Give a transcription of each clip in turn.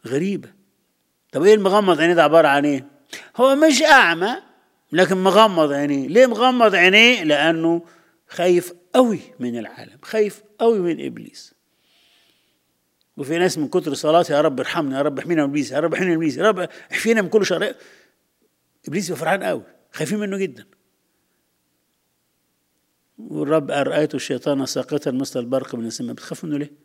غريبة طب ايه المغمض عينيه ده عبارة عن ايه هو مش اعمى لكن مغمض عينيه ليه مغمض عينيه لانه خايف قوي من العالم خايف قوي من ابليس وفي ناس من كتر صلاتي يا رب ارحمني يا رب احمينا من ابليس يا رب احمينا من ابليس يا رب احفينا من كل شر ابليس يبقى فرحان قوي خايفين منه جدا والرب قال رايت الشيطان ساقطا مثل البرق من السماء بتخاف منه ليه؟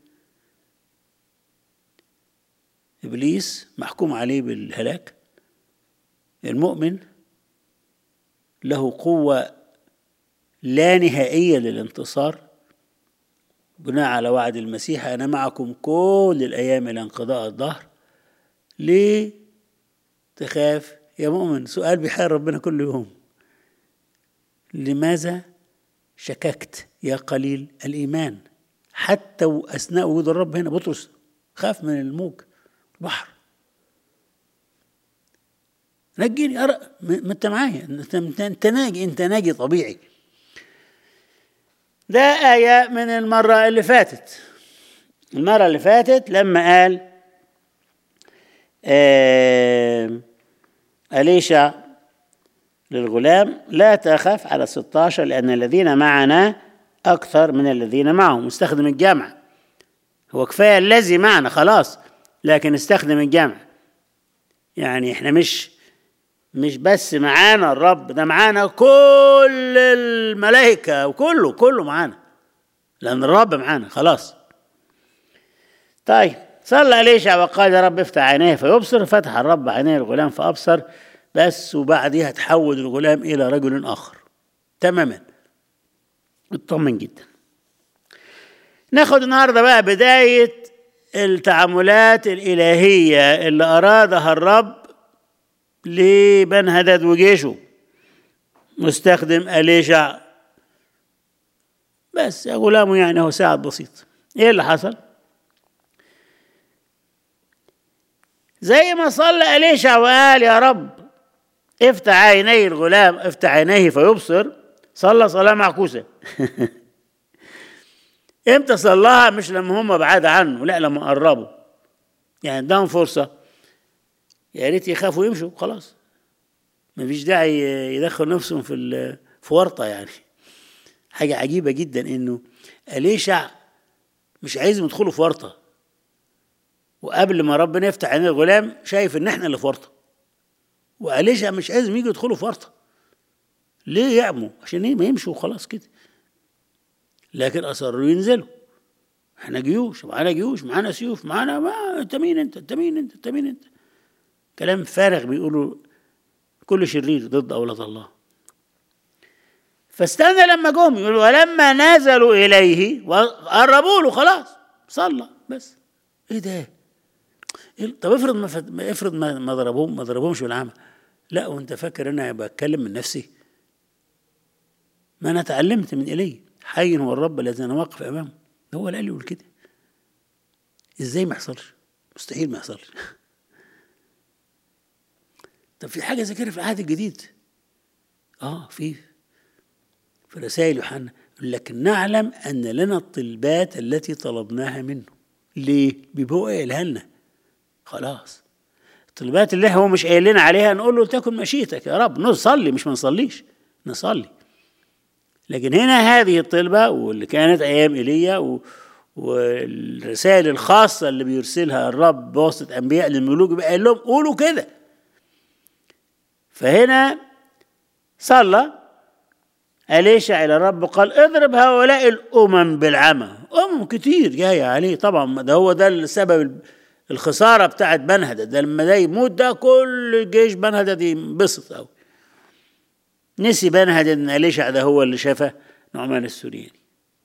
ابليس محكوم عليه بالهلاك المؤمن له قوه لا نهائيه للانتصار بناء على وعد المسيح انا معكم كل الايام الى انقضاء الظهر ليه تخاف يا مؤمن سؤال بيحير ربنا كل يوم لماذا شككت يا قليل الايمان حتى واثناء وجود الرب هنا بطرس خاف من الموج البحر نجيني أرى ما انت معايا انت انت ناجي انت ناجي طبيعي ده آية من المرة اللي فاتت المرة اللي فاتت لما قال آه أليشع للغلام لا تخف على 16 لأن الذين معنا أكثر من الذين معهم استخدم الجمع هو كفاية الذي معنا خلاص لكن استخدم الجمع يعني احنا مش مش بس معانا الرب ده معانا كل الملائكة وكله كله معانا لأن الرب معانا خلاص طيب صلى أليشع وقال يا رب افتح عينيه فيبصر فتح الرب عينيه الغلام فأبصر بس وبعديها تحول الغلام إلى رجل آخر تماما اطمن جدا ناخد النهارده بقى بداية التعاملات الإلهية اللي أرادها الرب لبن هدد وجيشه مستخدم أليشع بس يا غلامه يعني هو ساعد بسيط ايه اللي حصل زي ما صلى أليشع وقال يا رب افتح عيني الغلام افتح عينيه فيبصر صلى صلاة معكوسة امتى صلاها مش لما هم بعاد عنه لا لما قربوا يعني اداهم فرصة يا ريت يخافوا يمشوا خلاص مفيش داعي يدخل نفسهم في في ورطة يعني حاجة عجيبة جدا انه أليشع مش عايزهم يدخلوا في ورطة وقبل ما ربنا يفتح عين الغلام شايف ان احنا اللي في ورطة وأليشع مش عايزهم يجوا يدخلوا في ورطة ليه يعموا عشان ايه ما يمشوا وخلاص كده لكن اصروا ينزلوا احنا جيوش معانا جيوش معانا سيوف معانا ما انت مين انت انت مين انت انت مين انت كلام فارغ بيقولوا كل شرير ضد اولاد الله فاستنى لما جم يقول ولما نزلوا اليه وقربوا له خلاص صلى بس ايه ده إيه طب افرض ما فت... افرض ما ما ضربوهم ما ضربوهمش بالعمى لا وانت فاكر انا بتكلم من نفسي ما انا اتعلمت من ايليا حي هو الرب الذي انا واقف امامه هو اللي قال لي يقول كده ازاي ما يحصلش مستحيل ما يحصلش طب في حاجه زي كده في العهد الجديد اه في في رسائل يوحنا لكن نعلم ان لنا الطلبات التي طلبناها منه ليه بيبقى هو قايلها لنا خلاص الطلبات اللي هو مش قايل لنا عليها نقول له تكن مشيتك يا رب نصلي مش ما نصليش نصلي لكن هنا هذه الطلبة واللي كانت أيام إيليا و... والرسائل الخاصة اللي بيرسلها الرب بواسطة أنبياء للملوك بقى قال لهم قولوا كده فهنا صلى أليشع إلى الرب قال اضرب هؤلاء الأمم بالعمى أمم كتير جاية عليه طبعا ده هو ده السبب الخسارة بتاعت بنهدد ده لما ده يموت ده كل جيش بنهدد ينبسط أوي نسي بنهد ان اليشع ده هو اللي شفى نعمان السورياني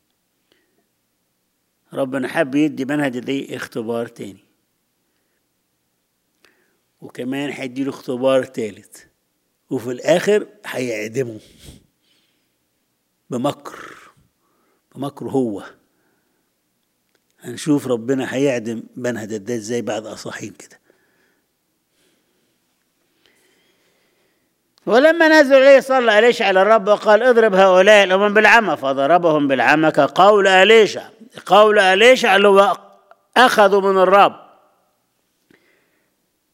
ربنا حب يدي بنهد دي اختبار تاني وكمان هيديله اختبار تالت وفي الاخر هيعدمه بمكر بمكره هو هنشوف ربنا هيعدم بنهد ده ازاي بعد اصاحين كده ولما نزل إليه صلى أليشع على الرب وقال اضرب هؤلاء الأمم بالعمى فضربهم بالعمى كقول أليشع قول أليشع اللي هو أخذوا من الرب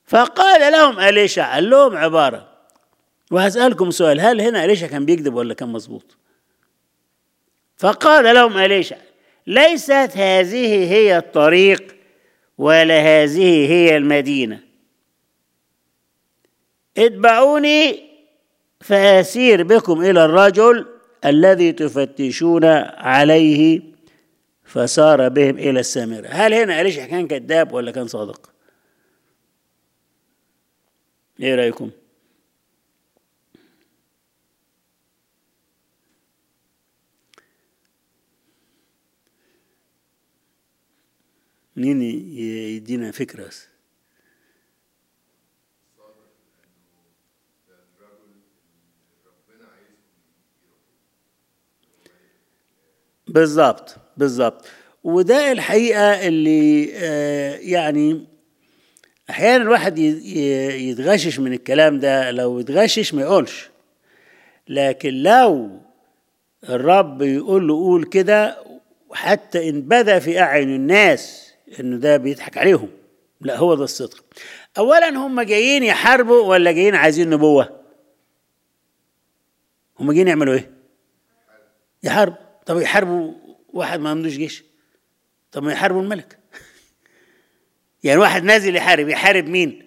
فقال لهم أليشع قال لهم عبارة وهسألكم سؤال هل هنا أليشع كان بيكذب ولا كان مظبوط فقال لهم أليشع ليست هذه هي الطريق ولا هذه هي المدينة اتبعوني فأسير بكم إلى الرجل الذي تفتشون عليه فسار بهم إلى السامرة هل هنا أليشع كان كذاب ولا كان صادق ايه رأيكم مين يدينا فكرة بس بالظبط بالظبط وده الحقيقة اللي آه يعني أحيانا الواحد يتغشش من الكلام ده لو يتغشش ما يقولش لكن لو الرب يقول له قول كده حتى إن بدا في أعين الناس إنه ده بيضحك عليهم لا هو ده الصدق أولا هم جايين يحاربوا ولا جايين عايزين نبوة هم جايين يعملوا إيه يحاربوا طب يحاربوا واحد ما عندوش جيش طب ما يحاربوا الملك يعني واحد نازل يحارب يحارب مين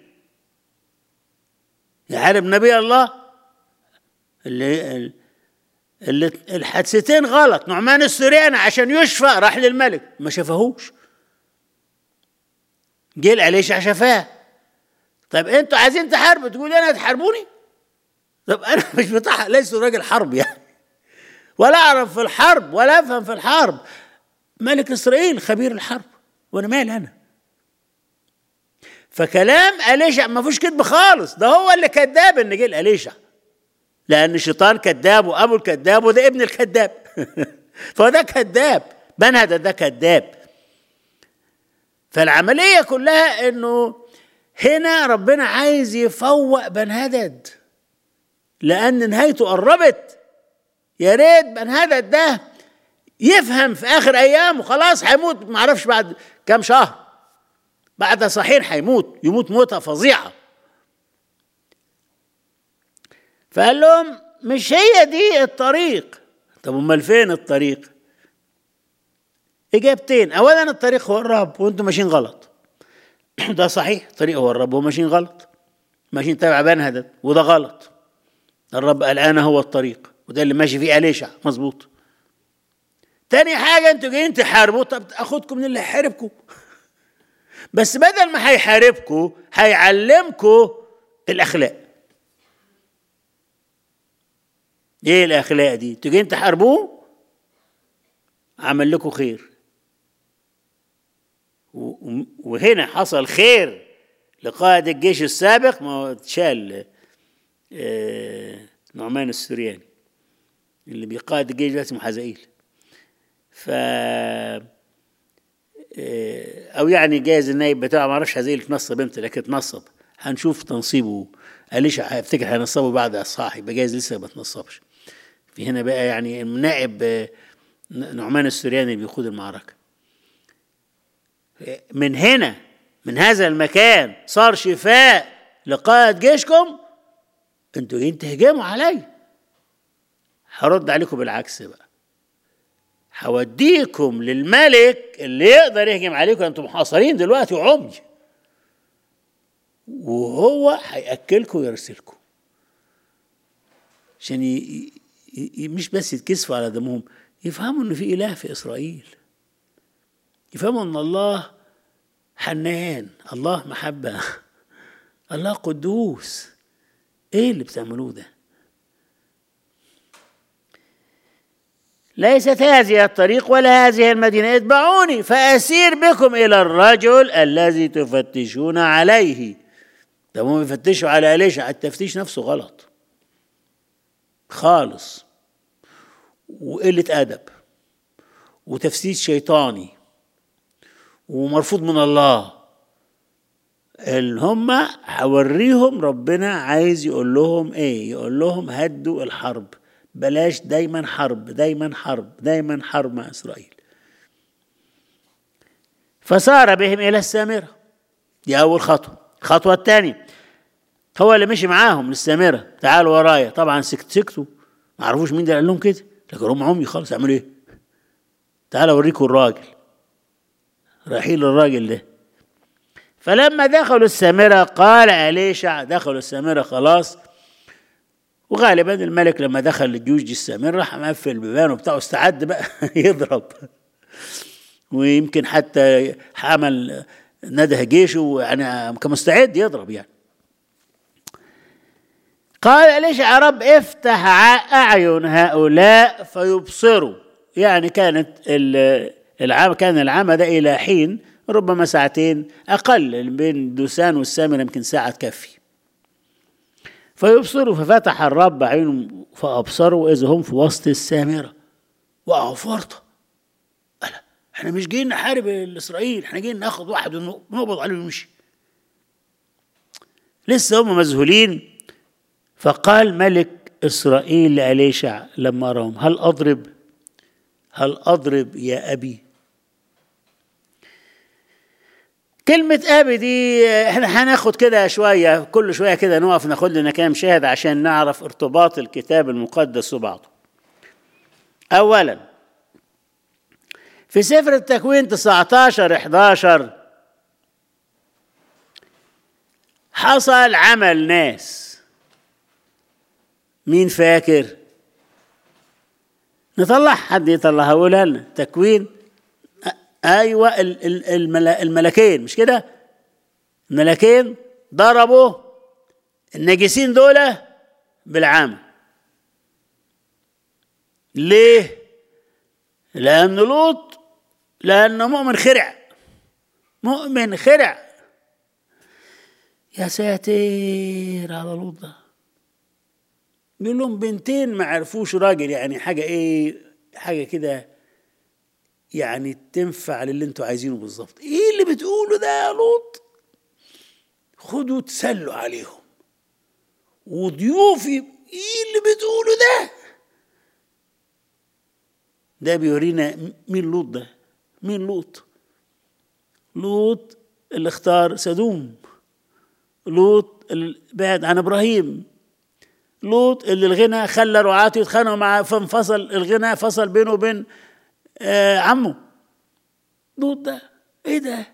يحارب نبي الله اللي اللي الحادثتين غلط نعمان السرياني عشان يشفى راح للملك ما شافهوش جه العليشع شفاه طب انتوا عايزين تحاربوا تقول انا تحاربوني طب انا مش بتاع ليس راجل حرب يعني ولا اعرف في الحرب ولا افهم في الحرب ملك اسرائيل خبير الحرب وانا مالي انا فكلام أليشع ما فيهوش كذب خالص ده هو اللي كذاب ان جه الأليشع لأن الشيطان كذاب وأبو الكذاب وده ابن الكذاب فده كذاب بنهد ده كذاب فالعملية كلها انه هنا ربنا عايز يفوق بنهدد لأن نهايته قربت يا ريت بنهدد ده يفهم في آخر أيامه خلاص هيموت معرفش بعد كام شهر بعد صحيح هيموت يموت موتة فظيعة فقال لهم مش هي دي الطريق طب امال فين الطريق اجابتين اولا الطريق هو الرب وانتم ماشيين غلط ده صحيح الطريق هو الرب وماشيين غلط ماشيين تبع بنهدد وده غلط الرب قال انا هو الطريق وده اللي ماشي فيه أليشع مظبوط تاني حاجة انتوا جايين تحاربوا طب اخدكم من اللي هيحاربكم بس بدل ما هيحاربكم هيعلمكم الاخلاق ايه الاخلاق دي انتوا جايين تحاربوه عمل لكم خير وهنا حصل خير لقائد الجيش السابق ما هو اتشال نعمان السرياني اللي بيقائد الجيش ده اسمه حزائيل ف او يعني جايز النايب بتاعه ما اعرفش حزائيل اتنصب امتى لكن اتنصب هنشوف تنصيبه قاليش هفتكر هينصبه بعد اصحاح يبقى جايز لسه ما اتنصبش في هنا بقى يعني النائب نعمان السرياني بيقود المعركه من هنا من هذا المكان صار شفاء لقائد جيشكم انتوا جايين تهجموا علي هرد عليكم بالعكس بقى هوديكم للملك اللي يقدر يهجم عليكم انتم محاصرين دلوقتي وعمي وهو هياكلكم ويرسلكم عشان ي... ي... مش بس يتكسفوا على دمهم يفهموا ان في اله في اسرائيل يفهموا ان الله حنان الله محبه الله قدوس ايه اللي بتعملوه ده ليست هذه الطريق ولا هذه المدينة اتبعوني فأسير بكم إلى الرجل الذي تفتشون عليه ده هم بيفتشوا على أليشع التفتيش نفسه غلط خالص وقلة أدب وتفتيش شيطاني ومرفوض من الله اللي هم هوريهم ربنا عايز يقول لهم ايه يقول لهم هدوا الحرب بلاش دايما حرب دايما حرب دايما حرب مع اسرائيل فسار بهم الى السامره دي اول خطوه الخطوة الثانية هو اللي مشي معاهم للسامرة تعالوا ورايا طبعا سكت سكتوا ما عرفوش مين ده قال لهم كده لكن هم عمي خالص يعملوا ايه تعالوا اوريكم الراجل رايحين للراجل ده فلما دخلوا السامرة قال أليشع دخلوا السامرة خلاص وغالبا الملك لما دخل الجيوش دي السامرة راح مقفل البيبان وبتاع استعد بقى يضرب ويمكن حتى عمل نده جيشه يعني كان مستعد يضرب يعني قال ليش يا رب افتح اعين هؤلاء فيبصروا يعني كانت العام كان العمى ده الى حين ربما ساعتين اقل بين دوسان والسامره يمكن ساعه تكفي فيبصروا ففتح الرب عينهم فابصروا اذا هم في وسط السامره وقعوا فرطه ألا احنا مش جايين نحارب الاسرائيل احنا جايين ناخد واحد ونقبض عليه ونمشي لسه هم مذهولين فقال ملك إسرائيل لأليشع لما راهم هل أضرب هل أضرب يا أبي كلمة أبي دي احنا هناخد كده شوية كل شوية كده نقف ناخد لنا كام شاهد عشان نعرف ارتباط الكتاب المقدس ببعضه. أولا في سفر التكوين 19 11 حصل عمل ناس مين فاكر نطلع حد يطلعها يقولها لنا تكوين ايوه الملكين مش كده الملكين ضربوا النجسين دول بالعامة ليه لأن لوط لأنه مؤمن خرع مؤمن خرع يا ساتر على لوط ده يقول لهم بنتين ما عرفوش راجل يعني حاجة ايه حاجة كده يعني تنفع للي انتوا عايزينه بالظبط ايه اللي بتقوله ده يا لوط خدوا تسلوا عليهم وضيوفي ايه اللي بتقوله ده ده بيورينا مين لوط ده مين لوط لوط اللي اختار سدوم لوط اللي بعد عن ابراهيم لوط اللي الغنى خلى رعاته يتخانقوا معاه فانفصل الغنى فصل بينه وبين آه عمه لوط ده ايه ده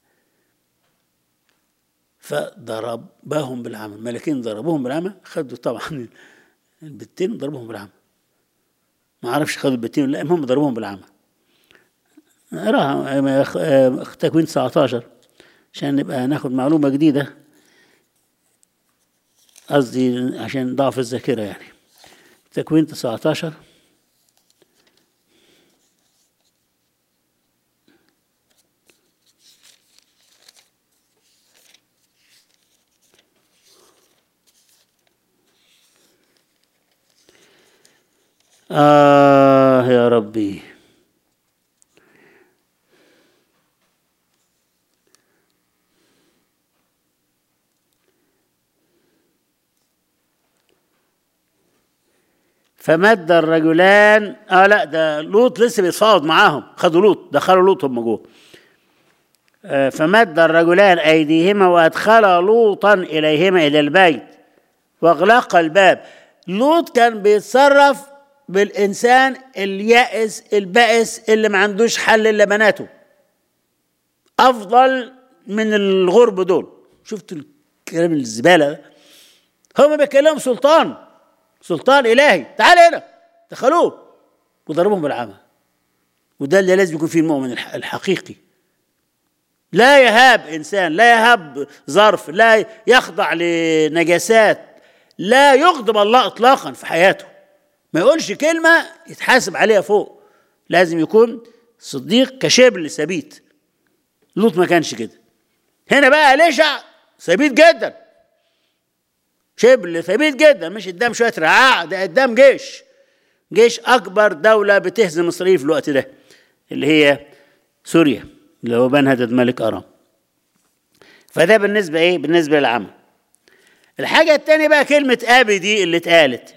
فضربهم بالعمى الملكين ضربوهم بالعمى خدوا طبعا البتين ضربوهم بالعمى ما اعرفش خدوا البتين لا المهم ضربوهم بالعمى اقراها تكوين 19 عشان نبقى ناخد معلومة جديدة قصدي عشان ضعف الذاكرة يعني تكوين 19 آه يا ربي فمد الرجلان اه لا ده لوط لسه بيتفاوض معاهم خدوا لوط دخلوا لوط هم جوه آه فمد الرجلان ايديهما وادخلا لوطا اليهما الى البيت واغلق الباب لوط كان بيتصرف بالانسان اليائس البائس اللي ما عندوش حل الا بناته افضل من الغرب دول شفتوا الكلام الزباله ده هم بيتكلموا سلطان سلطان الهي تعال هنا دخلوه وضربهم بالعمى وده اللي لازم يكون فيه المؤمن الحقيقي لا يهاب انسان لا يهاب ظرف لا يخضع لنجاسات لا يغضب الله اطلاقا في حياته ما يقولش كلمه يتحاسب عليها فوق لازم يكون صديق كشبل ثبيت لوط ما كانش كده هنا بقى ليشع ثبيت جدا شبل ثبيت جدا مش قدام شويه رعاع ده قدام جيش جيش اكبر دوله بتهزم اسرائيل في الوقت ده اللي هي سوريا اللي هو بنهدد ملك ارام فده بالنسبه ايه بالنسبه للعمى الحاجه الثانيه بقى كلمه ابي دي اللي اتقالت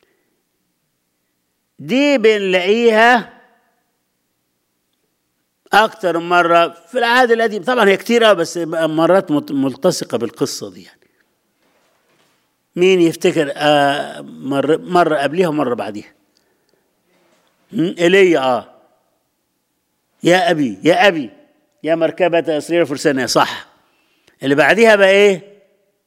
دي بنلاقيها أكتر من مرة في العهد القديم طبعا هي كتير أوي بس مرات مت- ملتصقة بالقصة دي يعني مين يفتكر آه مرة, مرة قبليها ومرة بعديها م? ايليا اه يا ابي يا ابي يا مركبة اسرير فرسانية صح اللي بعديها بقى ايه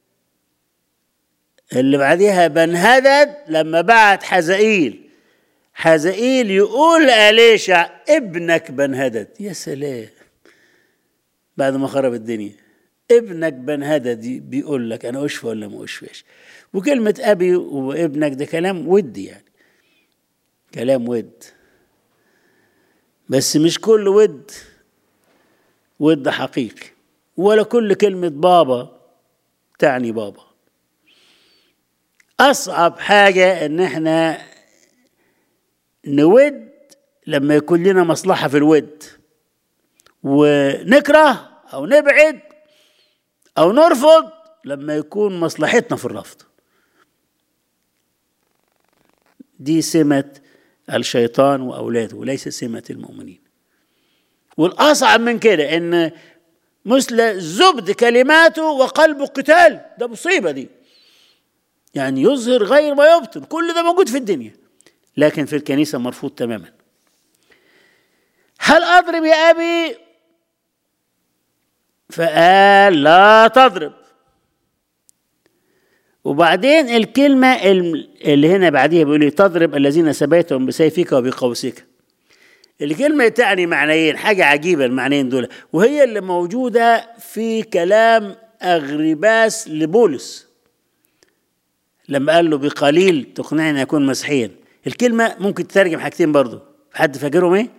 اللي بعديها بنهدد لما بعت حزائيل حزائيل يقول لأليشع ابنك بنهدد يا سلام بعد ما خرب الدنيا ابنك بنهدد بيقول لك انا اشفى ولا ما اشفاش وكلمة ابي وابنك ده كلام ود يعني كلام ود بس مش كل ود ود حقيقي ولا كل كلمة بابا تعني بابا أصعب حاجة إن إحنا نود لما يكون لنا مصلحة في الود ونكره أو نبعد أو نرفض لما يكون مصلحتنا في الرفض دي سمة الشيطان وأولاده وليس سمة المؤمنين والأصعب من كده إن مثل زبد كلماته وقلبه قتال ده مصيبة دي يعني يظهر غير ما يبطن كل ده موجود في الدنيا لكن في الكنيسة مرفوض تماما هل أضرب يا أبي فقال لا تضرب وبعدين الكلمة اللي هنا بعديها بيقول لي تضرب الذين سبيتهم بسيفك وبقوسك الكلمة تعني معنيين حاجة عجيبة المعنيين دول وهي اللي موجودة في كلام أغرباس لبولس لما قال له بقليل تقنعني أن أكون مسيحيا الكلمة ممكن تترجم حاجتين برضو حد فاكرهم ايه؟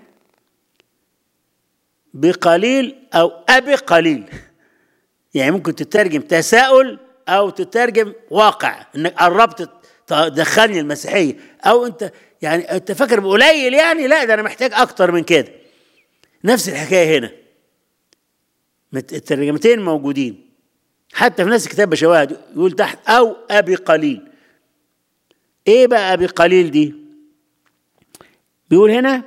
بقليل أو أبي قليل يعني ممكن تترجم تساؤل أو تترجم واقع إنك قربت تدخلني المسيحية أو أنت يعني أنت فاكر بقليل يعني لا ده أنا محتاج أكتر من كده نفس الحكاية هنا الترجمتين موجودين حتى في نفس كتاب بشواهد يقول تحت أو أبي قليل إيه بقى أبي قليل دي بيقول هنا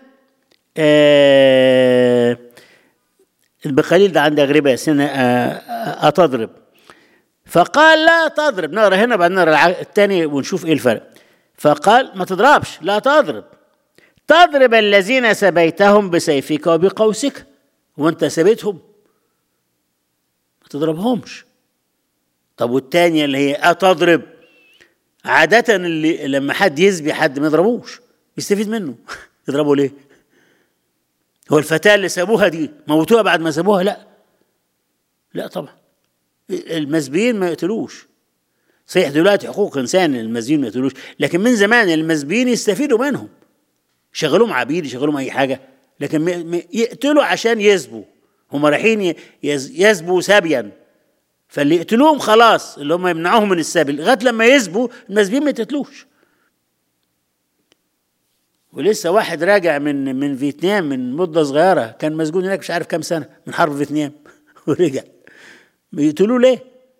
آه بقليل ده عند أغرباس هنا آه أتضرب فقال لا تضرب نقرا هنا بعد نقرا الثاني ونشوف ايه الفرق فقال ما تضربش لا تضرب تضرب الذين سبيتهم بسيفك وبقوسك وانت سبيتهم ما تضربهمش طب والتانية اللي هي أتضرب عادة اللي لما حد يسبي حد ما يضربوش يستفيد منه يضربه ليه؟ هو الفتاة اللي سابوها دي موتوها بعد ما سابوها لا لا طبعا المسبيين ما يقتلوش صحيح دلوقتي حقوق انسان المسبيين ما يقتلوش لكن من زمان المسبيين يستفيدوا منهم شغلهم عبيد يشغلهم اي حاجه لكن يقتلوا عشان يسبوا هم رايحين يسبوا سبيا فاللي يقتلوهم خلاص اللي هم يمنعوهم من السبي لغايه لما يسبوا المسبيين ما يتقتلوش ولسه واحد راجع من من فيتنام من مده صغيره كان مسجون هناك مش عارف كام سنه من حرب فيتنام ورجع بيقتلوه ليه؟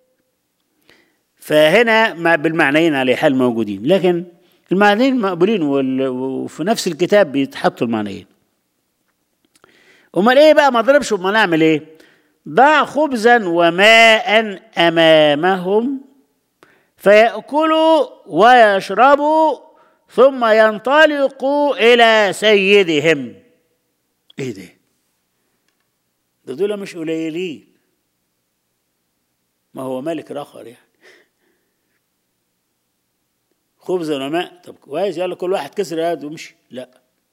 فهنا مع بالمعنيين على حال موجودين لكن المعنيين مقبولين وفي نفس الكتاب بيتحطوا المعنيين امال ايه بقى ما اضربش امال اعمل ايه ضع خبزا وماء امامهم فياكلوا ويشربوا ثم ينطلقوا الى سيدهم ايه ده ده دول مش قليلين ما هو ملك اخر يعني خبز وماء طب كويس يلا كل واحد كسر يده ومشي لا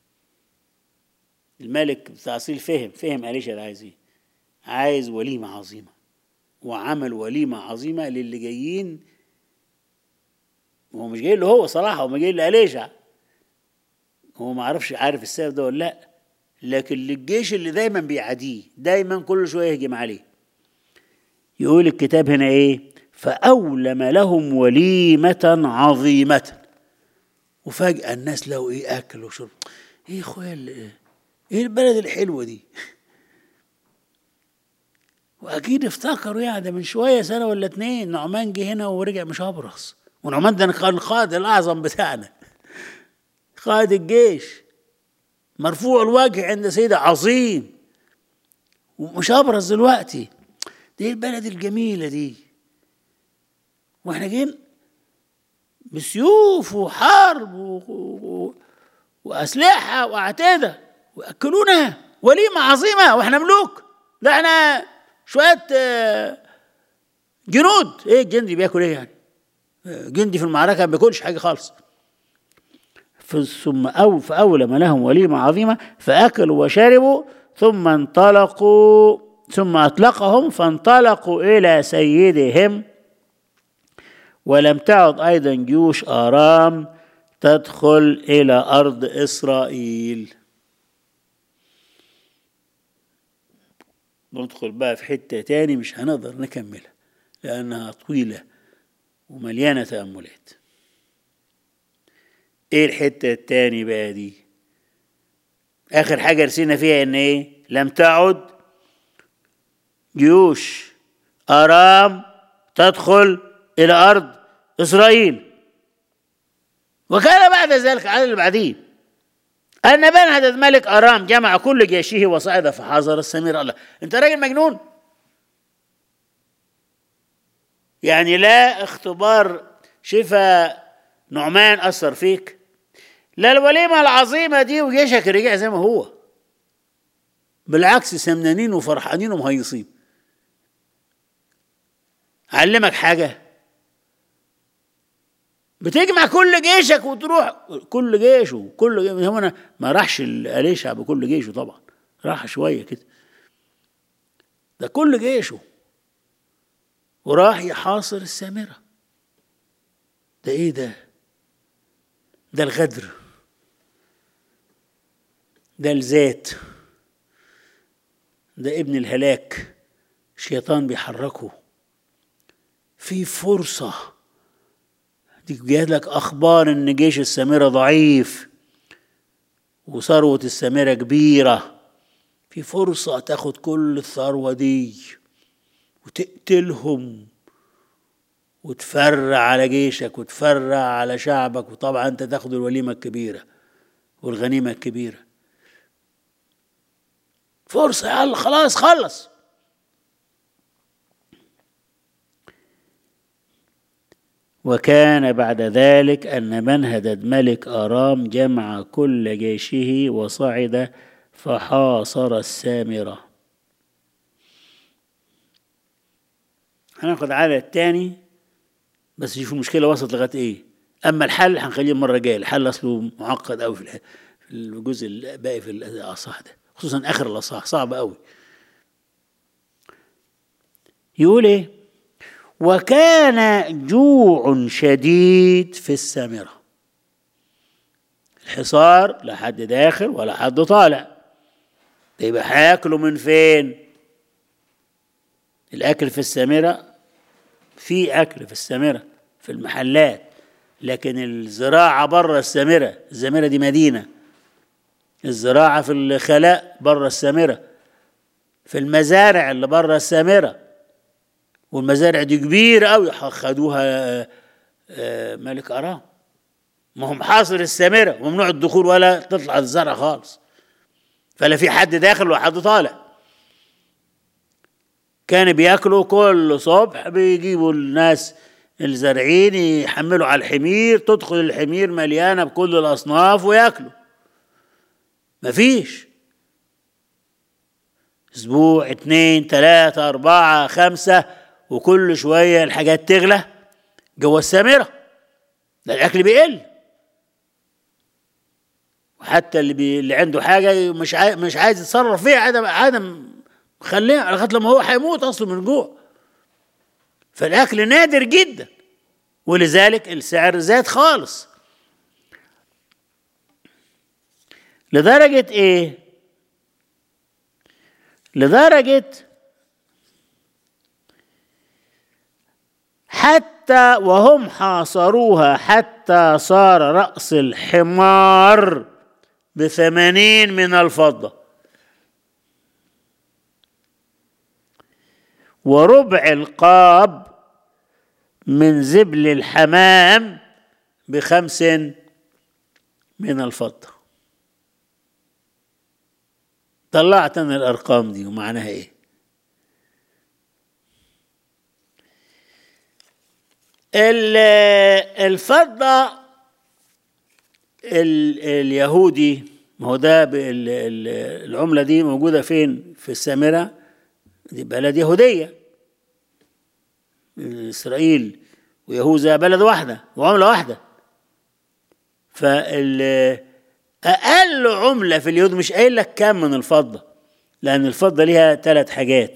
الملك بتاع اصيل فهم فهم اليشا ده عايز ايه عايز وليمه عظيمه وعمل وليمه عظيمه للي جايين هو مش جاي له هو صراحه هو ما جاي لاليشع هو ما عرفش عارف السبب ده ولا لا لكن للجيش اللي دايما بيعاديه دايما كل شويه يهجم عليه يقول الكتاب هنا ايه فأولم لهم وليمة عظيمة وفجأة الناس لقوا ايه أكل وشرب ايه يا اخويا ايه البلد الحلوة دي وأكيد افتكروا يعني ده من شوية سنة ولا اتنين نعمان جه هنا ورجع مش أبرص ونعمان ده كان القائد الأعظم بتاعنا قائد الجيش مرفوع الوجه عند سيدة عظيم ومش ابرز دلوقتي دي البلد الجميله دي واحنا جايين بسيوف وحرب و... و... واسلحه واعتده واكلونا وليمه عظيمه واحنا ملوك ده احنا شويه آه، جنود ايه الجندي بياكل ايه يعني آه، جندي في المعركه ما بياكلش حاجه خالص ف- ثم أو فأولم لهم وليمة عظيمة فأكلوا وشربوا ثم انطلقوا ثم أطلقهم فانطلقوا إلى سيدهم ولم تعد أيضا جيوش آرام تدخل إلى أرض إسرائيل ندخل بقى في حتة تاني مش هنقدر نكملها لأنها طويلة ومليانة تأملات ايه الحتة التاني بقى دي اخر حاجة رسينا فيها ان ايه لم تعد جيوش ارام تدخل الى ارض اسرائيل وكان بعد ذلك على اللي بعديه أن بنهدد ملك أرام جمع كل جيشه وصعد فحاصر السمير الله أنت راجل مجنون يعني لا اختبار شفاء نعمان أثر فيك لا الوليمة العظيمة دي وجيشك رجع زي ما هو بالعكس سمنانين وفرحانين ومهيصين علمك حاجة بتجمع كل جيشك وتروح كل جيشه كل جيش هو أنا ما راحش الأليشع بكل جيشه طبعا راح شوية كده ده كل جيشه وراح يحاصر السامرة ده ايه ده ده الغدر ده الذات ده ابن الهلاك الشيطان بيحركه في فرصة جات لك أخبار إن جيش السامرة ضعيف وثروة السامرة كبيرة في فرصة تاخد كل الثروة دي وتقتلهم وتفرع على جيشك وتفرع على شعبك وطبعا انت تاخد الوليمة الكبيرة والغنيمة الكبيرة فرصة يلا خلاص خلص وكان بعد ذلك أن منهدد ملك أرام جمع كل جيشه وصعد فحاصر السامرة هناخد عدد تاني بس شوف المشكلة وصلت لغاية إيه أما الحل هنخليه المرة الجاية الحل أصله معقد أوي في الح- في الجزء الباقي في الأصح ده خصوصا آخر الأصح صعب أوي يقول إيه وكان جوع شديد في السامرة الحصار لا حد داخل ولا حد طالع ده يبقى هياكلوا من فين الأكل في السامرة في أكل في السامرة في المحلات لكن الزراعة بره السامرة السامرة دي مدينة الزراعة في الخلاء بره السامرة في المزارع اللي بره السامرة والمزارع دي كبيرة أوي خدوها آه، آه، ملك أرام ما هم حاصر السامرة وممنوع الدخول ولا تطلع الزرع خالص فلا في حد داخل ولا حد طالع كان بياكلوا كل صبح بيجيبوا الناس الزارعين يحملوا على الحمير تدخل الحمير مليانة بكل الأصناف وياكلوا مفيش أسبوع اتنين تلاتة أربعة خمسة وكل شوية الحاجات تغلى جوه السامرة ده الأكل بيقل وحتى اللي بي... اللي عنده حاجة مش عاي... مش عايز يتصرف فيها عدم عدم خليه لغاية لما هو هيموت أصله من الجوع فالأكل نادر جدا ولذلك السعر زاد خالص لدرجة إيه؟ لدرجة حتى وهم حاصروها حتى صار رأس الحمار بثمانين من الفضة وربع القاب من زبل الحمام بخمس من الفضة طلعت انا الارقام دي ومعناها ايه ال- الفضة ال- اليهودي ما هو ده ب- ال- ال- العملة دي موجودة فين في السامرة دي بلد يهودية إسرائيل ويهوذا بلد واحدة وعملة واحدة فال أقل عملة في اليهود مش قايل لك كام من الفضة لأن الفضة ليها ثلاث حاجات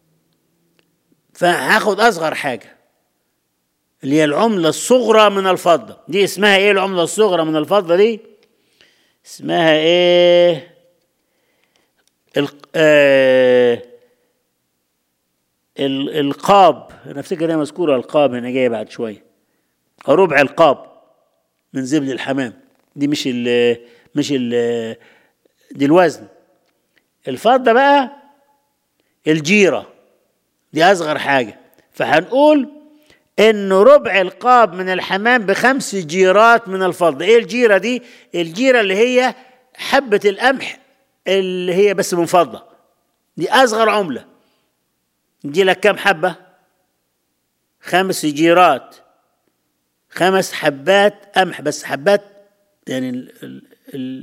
فهاخد أصغر حاجة اللي هي العملة الصغرى من الفضة دي اسمها ايه العملة الصغرى من الفضة دي اسمها ايه ال... آه... ال... القاب انا افتكر هي مذكورة القاب هنا جاية بعد شوية أو ربع القاب من زبل الحمام دي مش ال مش ال دي الوزن الفضة بقى الجيرة دي أصغر حاجة فهنقول انه ربع القاب من الحمام بخمس جيرات من الفضة ايه الجيرة دي الجيرة اللي هي حبة القمح اللي هي بس من فضة دي اصغر عملة دي لك كم حبة خمس جيرات خمس حبات قمح بس حبات يعني ال ال ال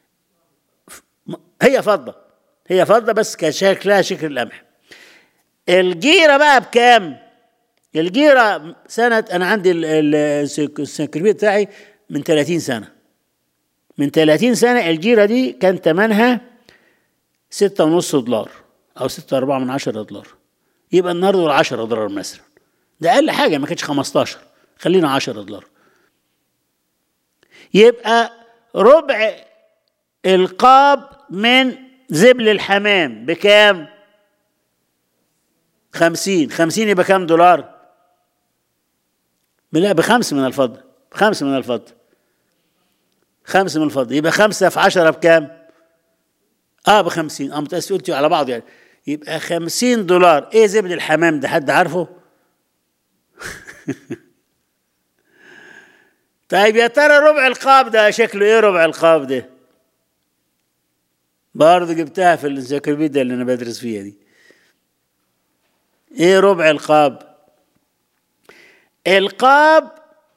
هي فضة هي فضة بس كشكلها شكل القمح الجيرة بقى بكام الجيرة سنة أنا عندي السكربيت بتاعي من 30 سنة من 30 سنة الجيرة دي كان ثمنها ستة ونص دولار أو ستة أربعة من عشرة دولار يبقى النهاردة 10 دولار مثلا ده أقل حاجة ما كانتش 15 خلينا 10 دولار يبقى ربع القاب من زبل الحمام بكام؟ خمسين خمسين يبقى كام دولار؟ لا بخمس من الفضة بخمس من الفضة خمس من الفضة يبقى خمسة في عشرة بكام؟ اه بخمسين اه متأسف قلت على بعض يعني يبقى خمسين دولار ايه زبل الحمام ده حد عارفه؟ طيب يا ترى ربع القاب ده شكله ايه ربع القاب ده؟ برضه جبتها في الانسيكلوبيديا اللي انا بدرس فيها دي ايه ربع القاب القاب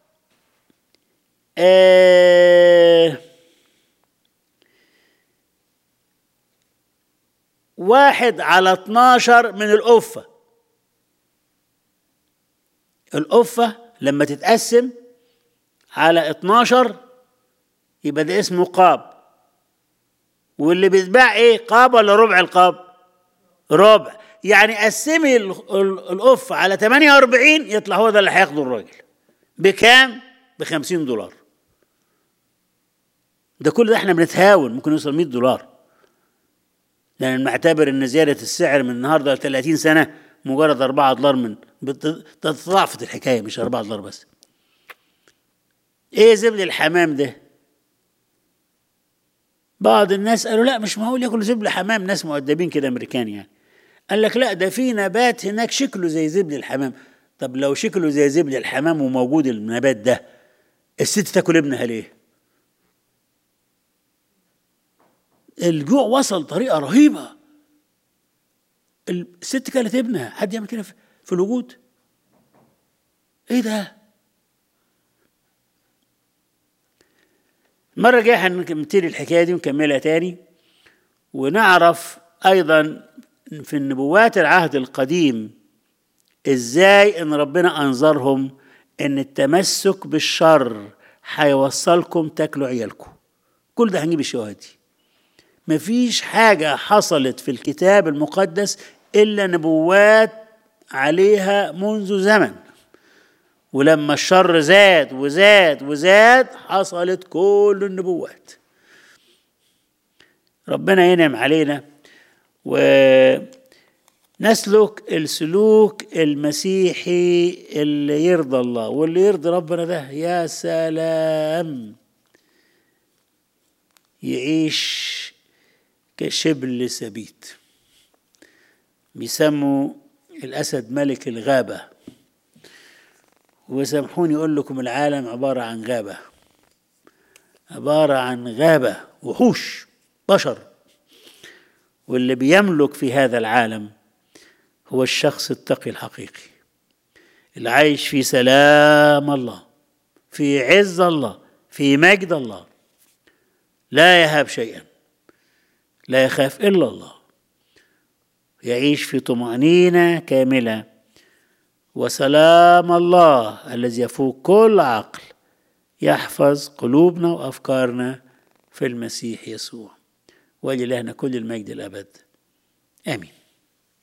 آه واحد على اتناشر من القفة القفة لما تتقسم على اتناشر يبقى ده اسمه قاب واللي بيتباع ايه قاب ولا ربع القاب ربع يعني قسمي القف على 48 يطلع هو ده اللي هياخده الراجل بكام؟ ب 50 دولار ده كل ده احنا بنتهاون ممكن يوصل 100 دولار لان معتبر ان زياده السعر من النهارده ل 30 سنه مجرد 4 دولار من تضاعفت الحكايه مش 4 دولار بس ايه زبل الحمام ده؟ بعض الناس قالوا لا مش معقول ياكلوا زبل حمام ناس مؤدبين كده امريكان يعني قال لك لا ده في نبات هناك شكله زي زبل الحمام طب لو شكله زي زبل الحمام وموجود النبات ده الست تاكل ابنها ليه الجوع وصل طريقه رهيبه الست كانت ابنها حد يعمل كده في الوجود ايه ده المره الجايه هنبتدي الحكايه دي ونكملها تاني ونعرف ايضا في النبوات العهد القديم ازاي ان ربنا انظرهم ان التمسك بالشر هيوصلكم تاكلوا عيالكم كل ده هنجيب الشواهد دي مفيش حاجة حصلت في الكتاب المقدس إلا نبوات عليها منذ زمن ولما الشر زاد وزاد وزاد حصلت كل النبوات ربنا ينعم علينا ونسلك السلوك المسيحي اللي يرضى الله واللي يرضي ربنا ده يا سلام يعيش كشبل سبيت بيسموا الأسد ملك الغابة وسامحوني أقول لكم العالم عبارة عن غابة عبارة عن غابة وحوش بشر واللي بيملك في هذا العالم هو الشخص التقي الحقيقي اللي عايش في سلام الله في عز الله في مجد الله لا يهاب شيئا لا يخاف الا الله يعيش في طمانينه كامله وسلام الله الذي يفوق كل عقل يحفظ قلوبنا وافكارنا في المسيح يسوع وللهنا كل المجد الابد امين